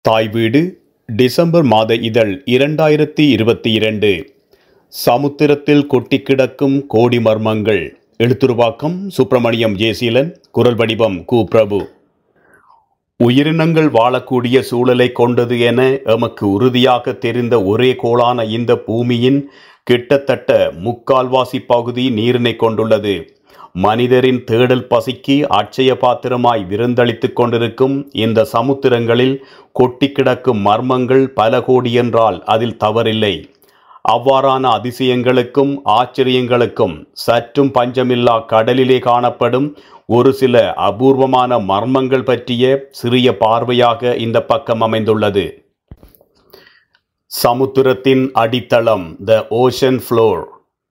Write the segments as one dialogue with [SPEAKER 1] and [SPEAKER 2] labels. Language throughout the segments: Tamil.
[SPEAKER 1] தாய் வீடு டிசம்பர் மாத இதழ் இரண்டாயிரத்தி இருபத்தி இரண்டு சமுத்திரத்தில் கொட்டி கிடக்கும் கோடி மர்மங்கள் எழுத்துருவாக்கம் சுப்பிரமணியம் ஜேசீலன் குரல் வடிவம் கு பிரபு உயிரினங்கள் வாழக்கூடிய சூழலை கொண்டது என எமக்கு உறுதியாக தெரிந்த ஒரே கோளான இந்த பூமியின் கிட்டத்தட்ட முக்கால்வாசி பகுதி நீரினை கொண்டுள்ளது மனிதரின் தேடல் பசிக்கு அட்சய பாத்திரமாய் விருந்தளித்துக் கொண்டிருக்கும் இந்த சமுத்திரங்களில் கொட்டி கிடக்கும் மர்மங்கள் பல கோடி என்றால் அதில் தவறில்லை அவ்வாறான அதிசயங்களுக்கும் ஆச்சரியங்களுக்கும் சற்றும் பஞ்சமில்லா கடலிலே காணப்படும் ஒரு சில அபூர்வமான மர்மங்கள் பற்றிய சிறிய பார்வையாக இந்த பக்கம் அமைந்துள்ளது சமுத்திரத்தின் அடித்தளம் த ஓஷன் ஃப்ளோர்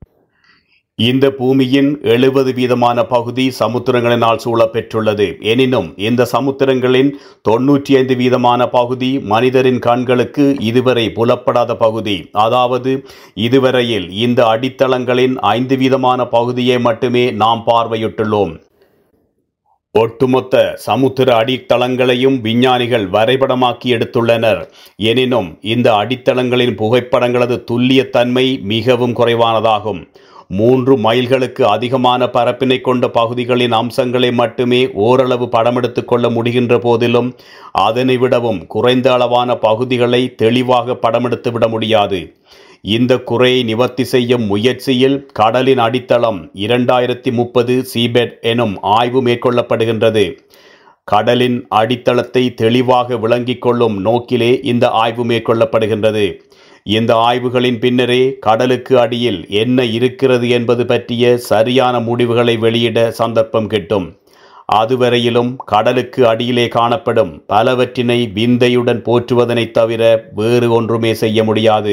[SPEAKER 1] இந்த பூமியின் எழுபது வீதமான பகுதி சமுத்திரங்களினால் சூழப்பெற்றுள்ளது எனினும் இந்த சமுத்திரங்களின் தொன்னூற்றி ஐந்து வீதமான பகுதி மனிதரின் கண்களுக்கு இதுவரை புலப்படாத பகுதி அதாவது இதுவரையில் இந்த அடித்தளங்களின் ஐந்து வீதமான பகுதியை மட்டுமே நாம் பார்வையிட்டுள்ளோம் ஒட்டுமொத்த சமுத்திர அடித்தளங்களையும் விஞ்ஞானிகள் வரைபடமாக்கி எடுத்துள்ளனர் எனினும் இந்த அடித்தளங்களின் புகைப்படங்களது துல்லியத்தன்மை மிகவும் குறைவானதாகும் மூன்று மைல்களுக்கு அதிகமான பரப்பினை கொண்ட பகுதிகளின் அம்சங்களை மட்டுமே ஓரளவு படமெடுத்து கொள்ள முடிகின்ற போதிலும் அதனை விடவும் குறைந்த அளவான பகுதிகளை தெளிவாக படமெடுத்து விட முடியாது இந்த குறையை நிவர்த்தி செய்யும் முயற்சியில் கடலின் அடித்தளம் இரண்டாயிரத்தி முப்பது சீபெட் எனும் ஆய்வு மேற்கொள்ளப்படுகின்றது கடலின் அடித்தளத்தை தெளிவாக விளங்கிக் கொள்ளும் நோக்கிலே இந்த ஆய்வு மேற்கொள்ளப்படுகின்றது இந்த ஆய்வுகளின் பின்னரே கடலுக்கு அடியில் என்ன இருக்கிறது என்பது பற்றிய சரியான முடிவுகளை வெளியிட சந்தர்ப்பம் கிட்டும் அதுவரையிலும் கடலுக்கு அடியிலே காணப்படும் பலவற்றினை விந்தையுடன் போற்றுவதனைத் தவிர வேறு ஒன்றுமே செய்ய முடியாது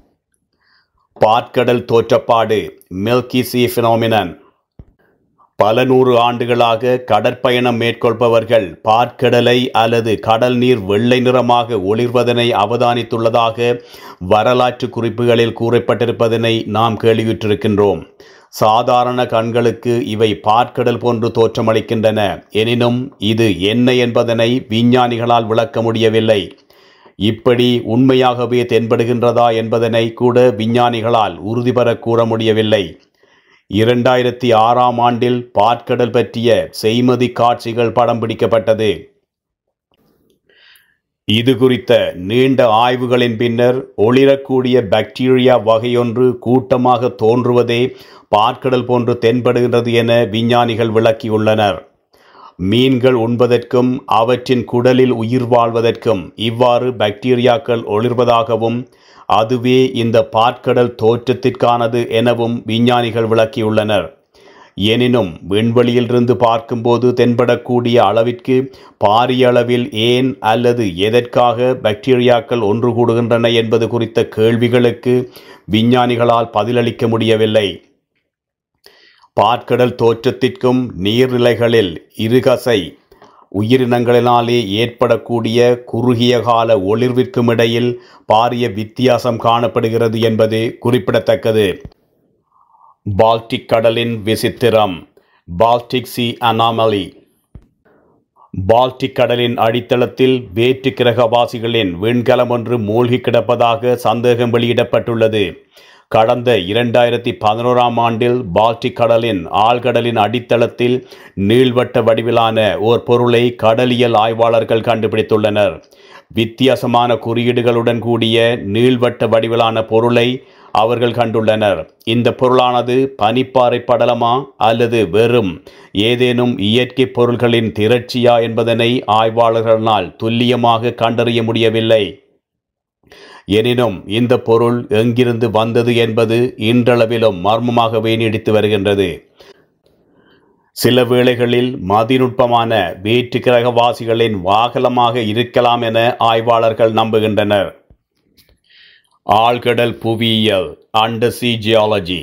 [SPEAKER 1] பாற்கடல் தோற்றப்பாடு மில்கி சி பினோமினன் பல நூறு ஆண்டுகளாக கடற்பயணம் மேற்கொள்பவர்கள் பாற்கடலை அல்லது கடல் நீர் வெள்ளை நிறமாக ஒளிர்வதனை அவதானித்துள்ளதாக வரலாற்று குறிப்புகளில் கூறப்பட்டிருப்பதனை நாம் கேள்வியுற்றிருக்கின்றோம் சாதாரண கண்களுக்கு இவை பாற்கடல் போன்று தோற்றமளிக்கின்றன எனினும் இது என்ன என்பதனை விஞ்ஞானிகளால் விளக்க முடியவில்லை இப்படி உண்மையாகவே தென்படுகின்றதா என்பதனை கூட விஞ்ஞானிகளால் உறுதிபெற கூற முடியவில்லை இரண்டாயிரத்தி ஆறாம் ஆண்டில் பாற்கடல் பற்றிய செய்மதி காட்சிகள் படம் பிடிக்கப்பட்டது இது குறித்த நீண்ட ஆய்வுகளின் பின்னர் ஒளிரக்கூடிய பாக்டீரியா வகையொன்று கூட்டமாக தோன்றுவதே பாற்கடல் போன்று தென்படுகின்றது என விஞ்ஞானிகள் விளக்கியுள்ளனர் மீன்கள் உண்பதற்கும் அவற்றின் குடலில் உயிர் வாழ்வதற்கும் இவ்வாறு பாக்டீரியாக்கள் ஒளிர்வதாகவும் அதுவே இந்த பாற்கடல் தோற்றத்திற்கானது எனவும் விஞ்ஞானிகள் விளக்கியுள்ளனர் எனினும் விண்வெளியிலிருந்து பார்க்கும்போது தென்படக்கூடிய அளவிற்கு பாரிய அளவில் ஏன் அல்லது எதற்காக பாக்டீரியாக்கள் ஒன்று கூடுகின்றன என்பது குறித்த கேள்விகளுக்கு விஞ்ஞானிகளால் பதிலளிக்க முடியவில்லை பாற்கடல் தோற்றத்திற்கும் நீர்நிலைகளில் இருகசை உயிரினங்களினாலே ஏற்படக்கூடிய குறுகிய கால ஒளிர்விற்கும் இடையில் பாரிய வித்தியாசம் காணப்படுகிறது என்பது குறிப்பிடத்தக்கது பால்டிக் கடலின் விசித்திரம் பால்டிக் சி அனாமலி பால்டிக் கடலின் அடித்தளத்தில் வேற்று கிரகவாசிகளின் விண்கலம் ஒன்று மூழ்கி கிடப்பதாக சந்தேகம் வெளியிடப்பட்டுள்ளது கடந்த இரண்டாயிரத்தி பதினோராம் ஆண்டில் பால்டிக் கடலின் ஆழ்கடலின் அடித்தளத்தில் நீள்வட்ட வடிவிலான ஓர் பொருளை கடலியல் ஆய்வாளர்கள் கண்டுபிடித்துள்ளனர் வித்தியாசமான குறியீடுகளுடன் கூடிய நீள்வட்ட வடிவிலான பொருளை அவர்கள் கண்டுள்ளனர் இந்த பொருளானது பனிப்பாறை படலமா அல்லது வெறும் ஏதேனும் இயற்கை பொருள்களின் திரட்சியா என்பதனை ஆய்வாளர்களால் துல்லியமாக கண்டறிய முடியவில்லை எனினும் இந்த பொருள் எங்கிருந்து வந்தது என்பது இன்றளவிலும் மர்மமாகவே நீடித்து வருகின்றது சில வேளைகளில் மதிநுட்பமான வேற்று கிரகவாசிகளின் வாகனமாக இருக்கலாம் என ஆய்வாளர்கள் நம்புகின்றனர் ஆழ்கடல் புவியியல் அண்டர்சி ஜியாலஜி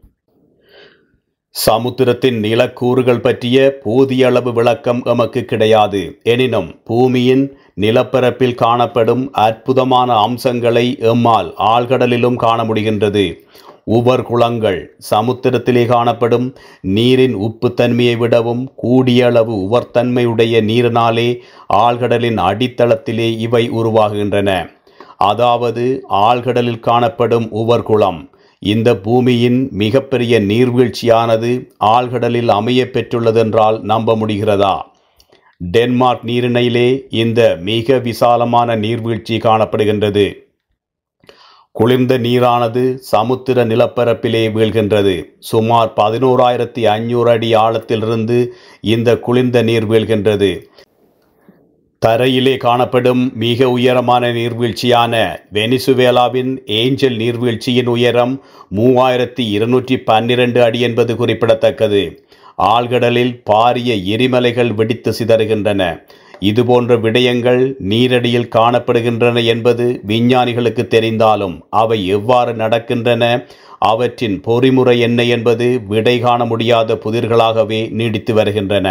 [SPEAKER 1] சமுத்திரத்தின் நிலக்கூறுகள் பற்றிய போதிய அளவு விளக்கம் எமக்கு கிடையாது எனினும் பூமியின் நிலப்பரப்பில் காணப்படும் அற்புதமான அம்சங்களை எம்மால் ஆழ்கடலிலும் காண முடிகின்றது உவர் குளங்கள் சமுத்திரத்திலே காணப்படும் நீரின் உப்புத்தன்மையை விடவும் கூடிய அளவு உவர்த்தன்மையுடைய நீரினாலே ஆழ்கடலின் அடித்தளத்திலே இவை உருவாகின்றன அதாவது ஆழ்கடலில் காணப்படும் உவர்குளம் இந்த பூமியின் மிகப்பெரிய நீர்வீழ்ச்சியானது ஆழ்கடலில் அமைய பெற்றுள்ளதென்றால் நம்ப முடிகிறதா டென்மார்க் நீரிணையிலே இந்த மிக விசாலமான நீர்வீழ்ச்சி காணப்படுகின்றது குளிர்ந்த நீரானது சமுத்திர நிலப்பரப்பிலே வீழ்கின்றது சுமார் பதினோராயிரத்தி ஐநூறு அடி ஆழத்திலிருந்து இந்த குளிர்ந்த நீர் வீழ்கின்றது தரையிலே காணப்படும் மிக உயரமான நீர்வீழ்ச்சியான வெனிசுவேலாவின் ஏஞ்சல் நீர்வீழ்ச்சியின் உயரம் மூவாயிரத்தி இருநூற்றி பன்னிரண்டு அடி என்பது குறிப்பிடத்தக்கது ஆழ்கடலில் பாரிய எரிமலைகள் வெடித்து சிதறுகின்றன இதுபோன்ற விடயங்கள் நீரடியில் காணப்படுகின்றன என்பது விஞ்ஞானிகளுக்கு தெரிந்தாலும் அவை எவ்வாறு நடக்கின்றன அவற்றின் பொறிமுறை என்ன என்பது விடை காண முடியாத புதிர்களாகவே நீடித்து வருகின்றன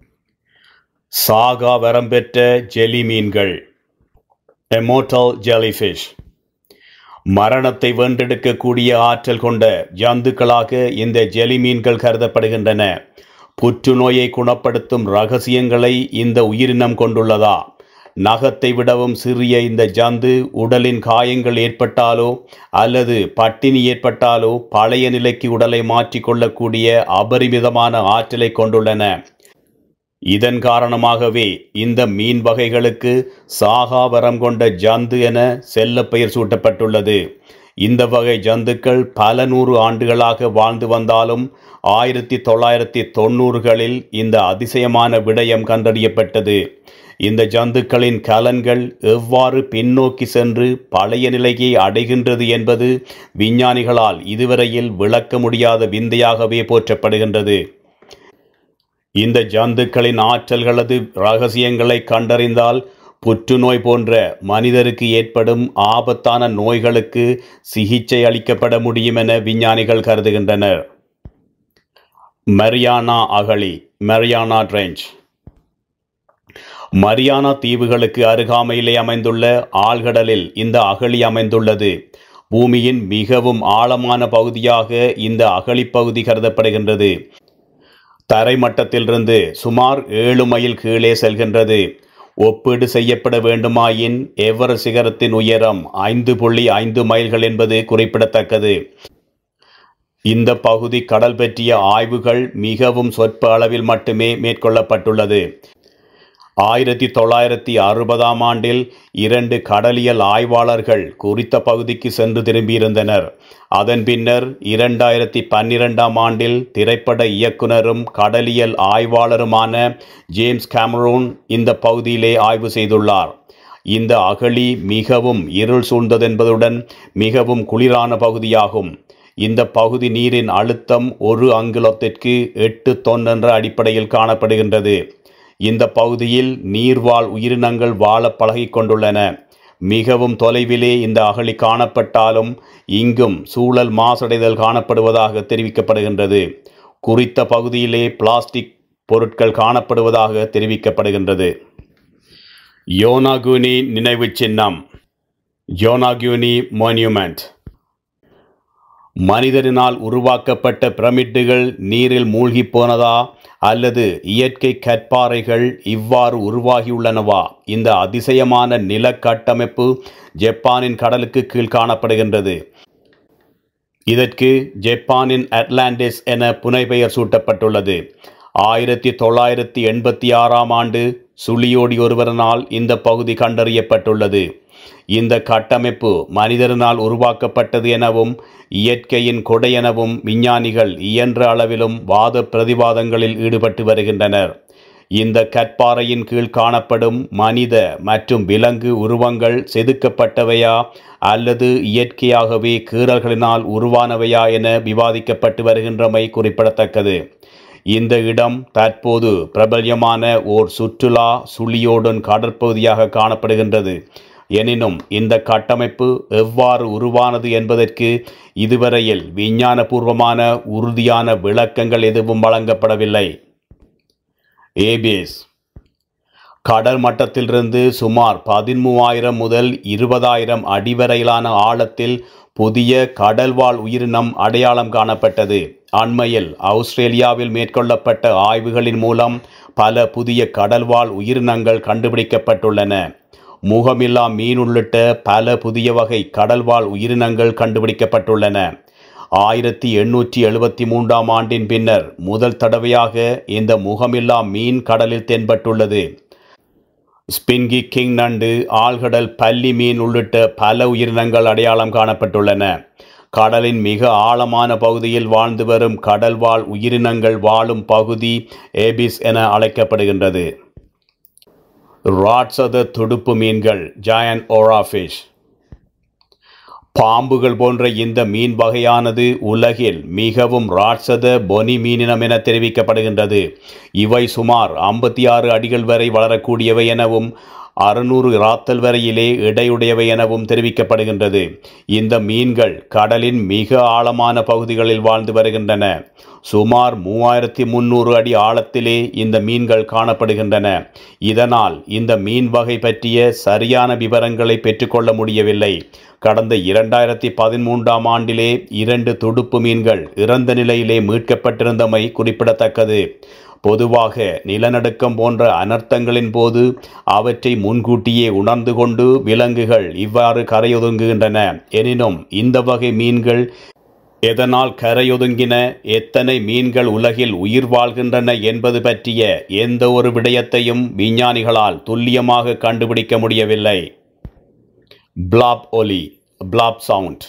[SPEAKER 1] சாகா வரம் பெற்ற ஜெலி மீன்கள் எமோட்டல் ஜெலிஃபிஷ் மரணத்தை வென்றெடுக்கக்கூடிய ஆற்றல் கொண்ட ஜந்துக்களாக இந்த ஜெலி மீன்கள் கருதப்படுகின்றன புற்றுநோயை குணப்படுத்தும் ரகசியங்களை இந்த உயிரினம் கொண்டுள்ளதா நகத்தை விடவும் சிறிய இந்த ஜந்து உடலின் காயங்கள் ஏற்பட்டாலோ அல்லது பட்டினி ஏற்பட்டாலோ பழைய நிலைக்கு உடலை மாற்றிக்கொள்ளக்கூடிய அபரிமிதமான ஆற்றலை கொண்டுள்ளன இதன் காரணமாகவே இந்த மீன் வகைகளுக்கு சாகாவரம் கொண்ட ஜந்து என செல்ல பெயர் சூட்டப்பட்டுள்ளது இந்த வகை ஜந்துக்கள் பல நூறு ஆண்டுகளாக வாழ்ந்து வந்தாலும் ஆயிரத்தி தொள்ளாயிரத்தி தொண்ணூறுகளில் இந்த அதிசயமான விடயம் கண்டறியப்பட்டது இந்த ஜந்துக்களின் கலன்கள் எவ்வாறு பின்னோக்கி சென்று பழைய நிலையை அடைகின்றது என்பது விஞ்ஞானிகளால் இதுவரையில் விளக்க முடியாத விந்தையாகவே போற்றப்படுகின்றது இந்த ஜந்துக்களின் ஆற்றல்களது ரகசியங்களை கண்டறிந்தால் புற்றுநோய் போன்ற மனிதருக்கு ஏற்படும் ஆபத்தான நோய்களுக்கு சிகிச்சை அளிக்கப்பட முடியும் என விஞ்ஞானிகள் கருதுகின்றனர் மரியானா அகழி மரியானா ட்ரெஞ்ச் மரியானா தீவுகளுக்கு அருகாமையிலே அமைந்துள்ள ஆழ்கடலில் இந்த அகழி அமைந்துள்ளது பூமியின் மிகவும் ஆழமான பகுதியாக இந்த அகழிப்பகுதி கருதப்படுகின்றது தரைமட்டத்திலிருந்து சுமார் ஏழு மைல் கீழே செல்கின்றது ஒப்பீடு செய்யப்பட வேண்டுமாயின் எவர் சிகரத்தின் உயரம் ஐந்து புள்ளி ஐந்து மைல்கள் என்பது குறிப்பிடத்தக்கது இந்த பகுதி கடல் பற்றிய ஆய்வுகள் மிகவும் சொற்ப அளவில் மட்டுமே மேற்கொள்ளப்பட்டுள்ளது ஆயிரத்தி தொள்ளாயிரத்தி அறுபதாம் ஆண்டில் இரண்டு கடலியல் ஆய்வாளர்கள் குறித்த பகுதிக்கு சென்று திரும்பியிருந்தனர் அதன் பின்னர் இரண்டாயிரத்தி பன்னிரெண்டாம் ஆண்டில் திரைப்பட இயக்குனரும் கடலியல் ஆய்வாளருமான ஜேம்ஸ் கேமரூன் இந்த பகுதியிலே ஆய்வு செய்துள்ளார் இந்த அகழி மிகவும் இருள் சூழ்ந்ததென்பதுடன் மிகவும் குளிரான பகுதியாகும் இந்த பகுதி நீரின் அழுத்தம் ஒரு அங்குலத்திற்கு எட்டு தொன் என்ற அடிப்படையில் காணப்படுகின்றது இந்த பகுதியில் நீர்வாழ் உயிரினங்கள் வாழ பழகிக் கொண்டுள்ளன மிகவும் தொலைவிலே இந்த அகழி காணப்பட்டாலும் இங்கும் சூழல் மாசடைதல் காணப்படுவதாக தெரிவிக்கப்படுகின்றது குறித்த பகுதியிலே பிளாஸ்டிக் பொருட்கள் காணப்படுவதாக தெரிவிக்கப்படுகின்றது யோனாகுனி நினைவு சின்னம் யோனாகுனி மான்யூமெண்ட் மனிதரினால் உருவாக்கப்பட்ட பிரமிட்டுகள் நீரில் மூழ்கி போனதா அல்லது இயற்கை கற்பாறைகள் இவ்வாறு உருவாகியுள்ளனவா இந்த அதிசயமான நிலக்கட்டமைப்பு ஜப்பானின் கடலுக்கு கீழ் காணப்படுகின்றது இதற்கு ஜப்பானின் அட்லாண்டிஸ் என புனைப்பெயர் சூட்டப்பட்டுள்ளது ஆயிரத்தி தொள்ளாயிரத்தி எண்பத்தி ஆறாம் ஆண்டு சுழியோடி ஒருவரனால் இந்த பகுதி கண்டறியப்பட்டுள்ளது இந்த கட்டமைப்பு மனிதரினால் உருவாக்கப்பட்டது எனவும் இயற்கையின் கொடை எனவும் விஞ்ஞானிகள் இயன்ற அளவிலும் வாத பிரதிவாதங்களில் ஈடுபட்டு வருகின்றனர் இந்த கற்பாறையின் கீழ் காணப்படும் மனித மற்றும் விலங்கு உருவங்கள் செதுக்கப்பட்டவையா அல்லது இயற்கையாகவே கீறல்களினால் உருவானவையா என விவாதிக்கப்பட்டு வருகின்றமை குறிப்பிடத்தக்கது இந்த இடம் தற்போது பிரபல்யமான ஓர் சுற்றுலா சுழியோடன் கடற்பகுதியாக காணப்படுகின்றது எனினும் இந்த கட்டமைப்பு எவ்வாறு உருவானது என்பதற்கு இதுவரையில் விஞ்ஞானபூர்வமான உறுதியான விளக்கங்கள் எதுவும் வழங்கப்படவில்லை ஏபிஎஸ் கடல் மட்டத்திலிருந்து சுமார் பதிமூவாயிரம் முதல் இருபதாயிரம் அடி வரையிலான ஆழத்தில் புதிய கடல்வாழ் உயிரினம் அடையாளம் காணப்பட்டது அண்மையில் ஆஸ்திரேலியாவில் மேற்கொள்ளப்பட்ட ஆய்வுகளின் மூலம் பல புதிய கடல்வாழ் உயிரினங்கள் கண்டுபிடிக்கப்பட்டுள்ளன முகமில்லா மீன் உள்ளிட்ட பல புதிய வகை கடல்வாழ் உயிரினங்கள் கண்டுபிடிக்கப்பட்டுள்ளன ஆயிரத்தி எண்ணூற்றி எழுபத்தி மூன்றாம் ஆண்டின் பின்னர் முதல் தடவையாக இந்த முகமில்லா மீன் கடலில் தென்பட்டுள்ளது ஸ்பின்கி கிங் நண்டு ஆழ்கடல் பல்லி மீன் உள்ளிட்ட பல உயிரினங்கள் அடையாளம் காணப்பட்டுள்ளன கடலின் மிக ஆழமான பகுதியில் வாழ்ந்து வரும் கடல்வாழ் உயிரினங்கள் வாழும் பகுதி ஏபிஸ் என அழைக்கப்படுகின்றது ராட்சத துடுப்பு மீன்கள் ஜாயன் ஓராஃபிஷ் பாம்புகள் போன்ற இந்த மீன் வகையானது உலகில் மிகவும் ராட்சத பொனி மீனினம் என தெரிவிக்கப்படுகின்றது இவை சுமார் ஐம்பத்தி ஆறு அடிகள் வரை வளரக்கூடியவை எனவும் அறுநூறு ராத்தல் வரையிலே எடையுடையவை எனவும் தெரிவிக்கப்படுகின்றது இந்த மீன்கள் கடலின் மிக ஆழமான பகுதிகளில் வாழ்ந்து வருகின்றன சுமார் மூவாயிரத்தி முன்னூறு அடி ஆழத்திலே இந்த மீன்கள் காணப்படுகின்றன இதனால் இந்த மீன் வகை பற்றிய சரியான விவரங்களை பெற்றுக்கொள்ள முடியவில்லை கடந்த இரண்டாயிரத்தி பதிமூன்றாம் ஆண்டிலே இரண்டு துடுப்பு மீன்கள் இறந்த நிலையிலே மீட்கப்பட்டிருந்தமை குறிப்பிடத்தக்கது பொதுவாக நிலநடுக்கம் போன்ற அனர்த்தங்களின் போது அவற்றை முன்கூட்டியே உணர்ந்து கொண்டு விலங்குகள் இவ்வாறு கரையொதுங்குகின்றன எனினும் இந்த வகை மீன்கள் எதனால் கரையொதுங்கின எத்தனை மீன்கள் உலகில் உயிர் வாழ்கின்றன என்பது பற்றிய எந்த ஒரு விடயத்தையும் விஞ்ஞானிகளால் துல்லியமாக கண்டுபிடிக்க முடியவில்லை பிளாப் ஒலி பிளாப் சவுண்ட்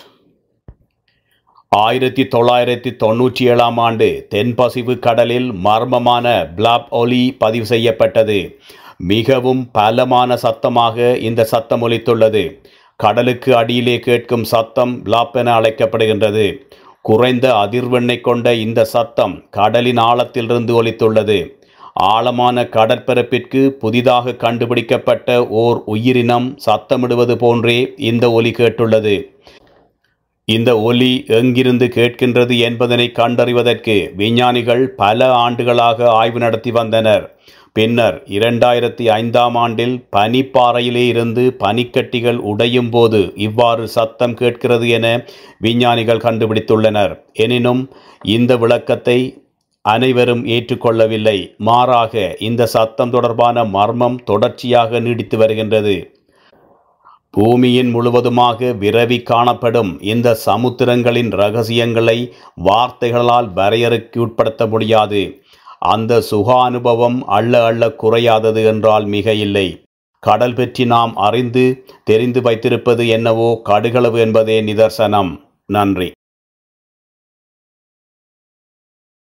[SPEAKER 1] ஆயிரத்தி தொள்ளாயிரத்தி தொண்ணூற்றி ஏழாம் ஆண்டு தென்பசிவு கடலில் மர்மமான பிளாப் ஒலி பதிவு செய்யப்பட்டது மிகவும் பலமான சத்தமாக இந்த சத்தம் ஒலித்துள்ளது கடலுக்கு அடியிலே கேட்கும் சத்தம் பிளாப் என அழைக்கப்படுகின்றது குறைந்த அதிர்வெண்ணை கொண்ட இந்த சத்தம் கடலின் ஆழத்திலிருந்து ஒலித்துள்ளது ஆழமான கடற்பரப்பிற்கு புதிதாக கண்டுபிடிக்கப்பட்ட ஓர் உயிரினம் சத்தமிடுவது போன்றே இந்த ஒலி கேட்டுள்ளது இந்த ஒலி எங்கிருந்து கேட்கின்றது என்பதனை கண்டறிவதற்கு விஞ்ஞானிகள் பல ஆண்டுகளாக ஆய்வு நடத்தி வந்தனர் பின்னர் இரண்டாயிரத்தி ஐந்தாம் ஆண்டில் பனிப்பாறையிலே இருந்து பனிக்கட்டிகள் உடையும் போது இவ்வாறு சத்தம் கேட்கிறது என விஞ்ஞானிகள் கண்டுபிடித்துள்ளனர் எனினும் இந்த விளக்கத்தை அனைவரும் ஏற்றுக்கொள்ளவில்லை மாறாக இந்த சத்தம் தொடர்பான மர்மம் தொடர்ச்சியாக நீடித்து வருகின்றது பூமியின் முழுவதுமாக விரவி காணப்படும் இந்த சமுத்திரங்களின் ரகசியங்களை வார்த்தைகளால் வரையறுக்கு உட்படுத்த முடியாது அந்த சுக அனுபவம் அள்ள அள்ள குறையாதது என்றால் மிக இல்லை கடல் பற்றி நாம் அறிந்து தெரிந்து வைத்திருப்பது என்னவோ கடுகளவு என்பதே நிதர்சனம் நன்றி